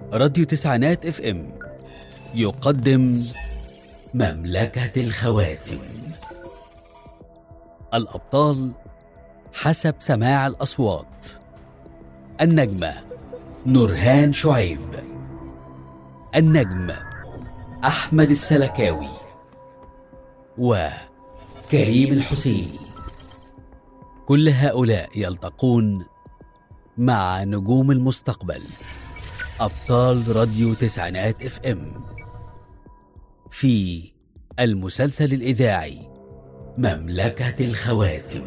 راديو تسعينات اف ام يقدم مملكة الخواتم الأبطال حسب سماع الأصوات النجمة نورهان شعيب النجم أحمد السلكاوي وكريم الحسيني كل هؤلاء يلتقون مع نجوم المستقبل أبطال راديو تسعينات اف ام في المسلسل الإذاعي مملكة الخواتم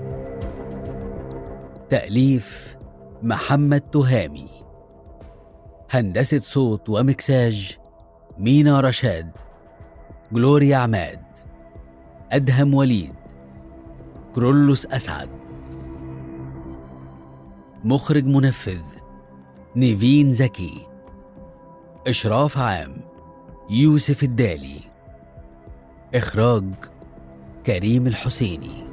تأليف محمد تهامي هندسة صوت ومكساج مينا رشاد جلوريا عماد أدهم وليد كرولوس أسعد مخرج منفذ نيفين زكي إشراف عام يوسف الدالي إخراج كريم الحسيني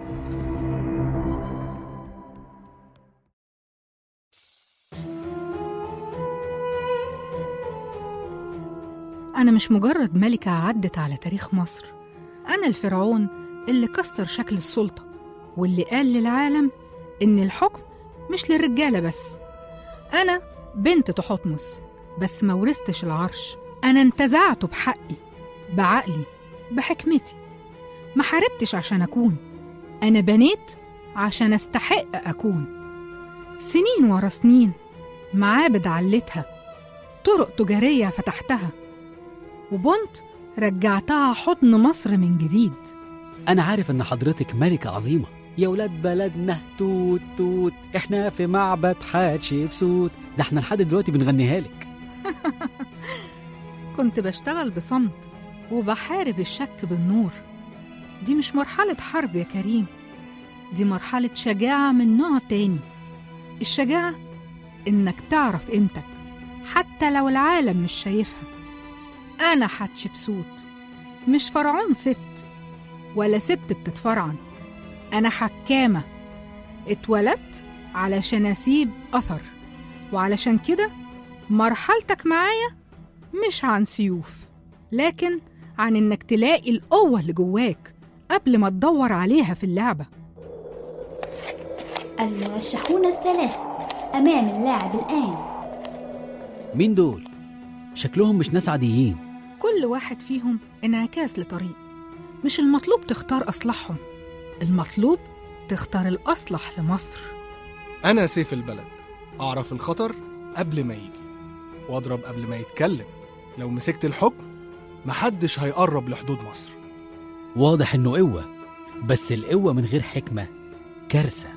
أنا مش مجرد ملكة عدت على تاريخ مصر أنا الفرعون اللي كسر شكل السلطة واللي قال للعالم إن الحكم مش للرجالة بس أنا بنت تحتمس بس ما ورثتش العرش أنا انتزعته بحقي بعقلي بحكمتي ما حاربتش عشان أكون أنا بنيت عشان أستحق أكون سنين ورا سنين معابد علتها طرق تجارية فتحتها وبنت رجعتها حضن مصر من جديد أنا عارف إن حضرتك ملكة عظيمة يا ولاد بلدنا توت توت احنا في معبد حتشبسوت ده احنا لحد دلوقتي بنغنيها لك كنت بشتغل بصمت وبحارب الشك بالنور دي مش مرحلة حرب يا كريم دي مرحلة شجاعة من نوع تاني الشجاعة إنك تعرف قيمتك حتى لو العالم مش شايفها أنا حتشبسوت مش فرعون ست ولا ست بتتفرعن أنا حكامة اتولدت علشان أسيب أثر وعلشان كده مرحلتك معايا مش عن سيوف لكن عن إنك تلاقي القوة اللي جواك قبل ما تدور عليها في اللعبة المرشحون الثلاثة أمام اللاعب الآن مين دول؟ شكلهم مش ناس عاديين كل واحد فيهم انعكاس لطريق مش المطلوب تختار أصلحهم المطلوب تختار الأصلح لمصر أنا سيف البلد أعرف الخطر قبل ما يجي وأضرب قبل ما يتكلم لو مسكت الحكم محدش هيقرب لحدود مصر واضح إنه قوة بس القوة من غير حكمة كارثة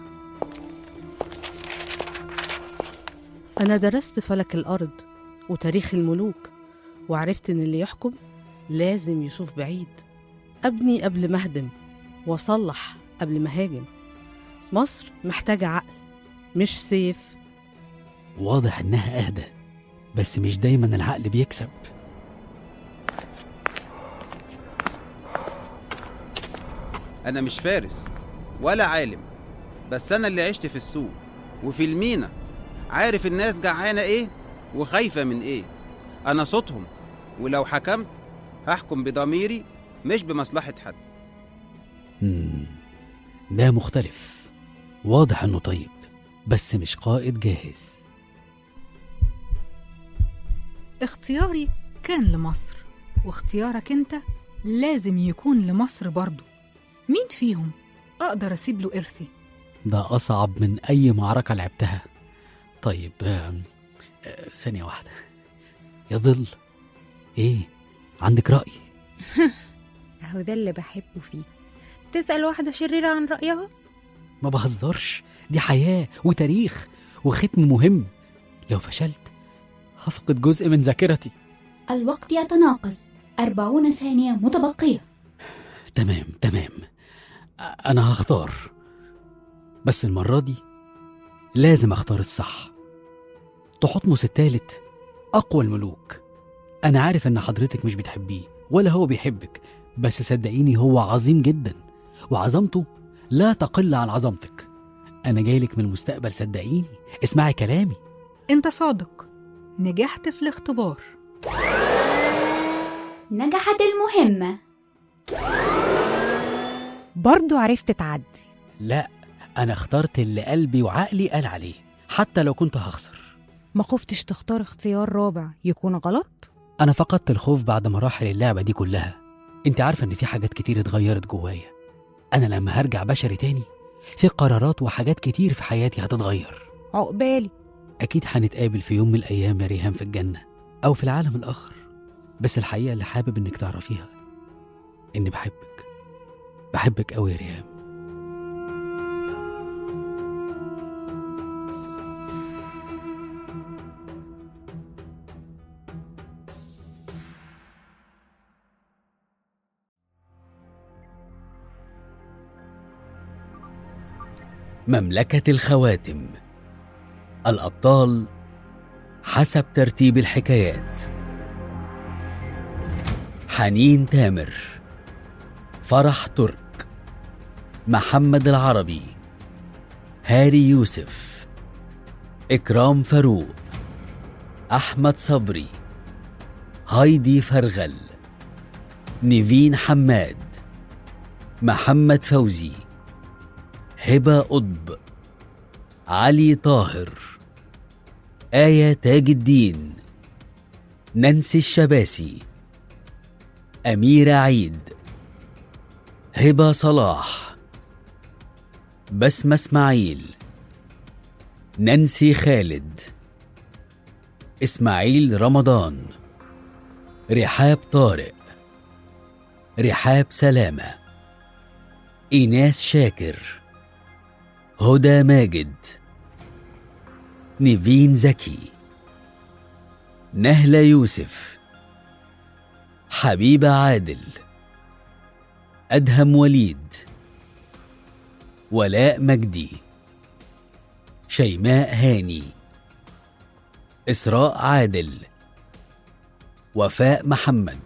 أنا درست فلك الأرض وتاريخ الملوك وعرفت إن اللي يحكم لازم يشوف بعيد أبني قبل ما أهدم وأصلح قبل ما هاجم مصر محتاجة عقل مش سيف واضح إنها أهدى بس مش دايما العقل بيكسب أنا مش فارس ولا عالم بس أنا اللي عشت في السوق وفي المينا عارف الناس جعانة إيه وخايفة من إيه أنا صوتهم ولو حكمت هحكم بضميري مش بمصلحة حد مم. ده مختلف واضح إنه طيب بس مش قائد جاهز اختياري كان لمصر واختيارك انت لازم يكون لمصر برضه مين فيهم اقدر اسيب له ارثي ده أصعب من أي معركة لعبتها طيب آم، آه، ثانية واحدة يظل إيه عندك رأي اهو ده اللي بحبه فيه تسأل واحدة شريرة عن رأيها ما بهزرش دي حياة وتاريخ وختم مهم لو فشلت هفقد جزء من ذاكرتي الوقت يتناقص أربعون ثانية متبقية تمام تمام أ- أنا هختار بس المرة دي لازم أختار الصح تحتمس التالت أقوى الملوك أنا عارف إن حضرتك مش بتحبيه ولا هو بيحبك بس صدقيني هو عظيم جدا وعظمته لا تقل عن عظمتك أنا جايلك من المستقبل صدقيني اسمعي كلامي انت صادق نجحت في الاختبار نجحت المهمة برضو عرفت تعدي لا أنا اخترت اللي قلبي وعقلي قال عليه حتى لو كنت هخسر ما خفتش تختار اختيار رابع يكون غلط أنا فقدت الخوف بعد مراحل اللعبة دي كلها أنت عارفة إن في حاجات كتير اتغيرت جوايا أنا لما هرجع بشري تاني في قرارات وحاجات كتير في حياتي هتتغير عقبالي أكيد هنتقابل في يوم من الأيام يا ريهام في الجنة أو في العالم الآخر بس الحقيقة اللي حابب إنك تعرفيها إني بحبك بحبك أوي يا ريهام مملكة الخواتم الأبطال حسب ترتيب الحكايات حنين تامر فرح ترك محمد العربي هاري يوسف إكرام فاروق أحمد صبري هايدي فرغل نيفين حماد محمد فوزي هبة قطب علي طاهر آية تاج الدين نانسي الشباسي أميرة عيد هبة صلاح بسمة إسماعيل نانسي خالد إسماعيل رمضان رحاب طارق رحاب سلامة إيناس شاكر هدى ماجد نيفين زكي نهلة يوسف حبيبة عادل أدهم وليد ولاء مجدي شيماء هاني إسراء عادل وفاء محمد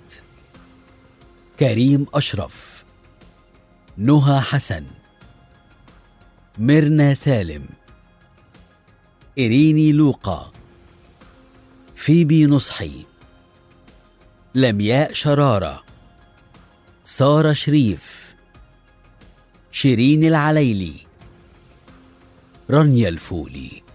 كريم أشرف نهى حسن ميرنا سالم إريني لوقا فيبي نصحي لمياء شرارة سارة شريف شيرين العليلي رانيا الفولي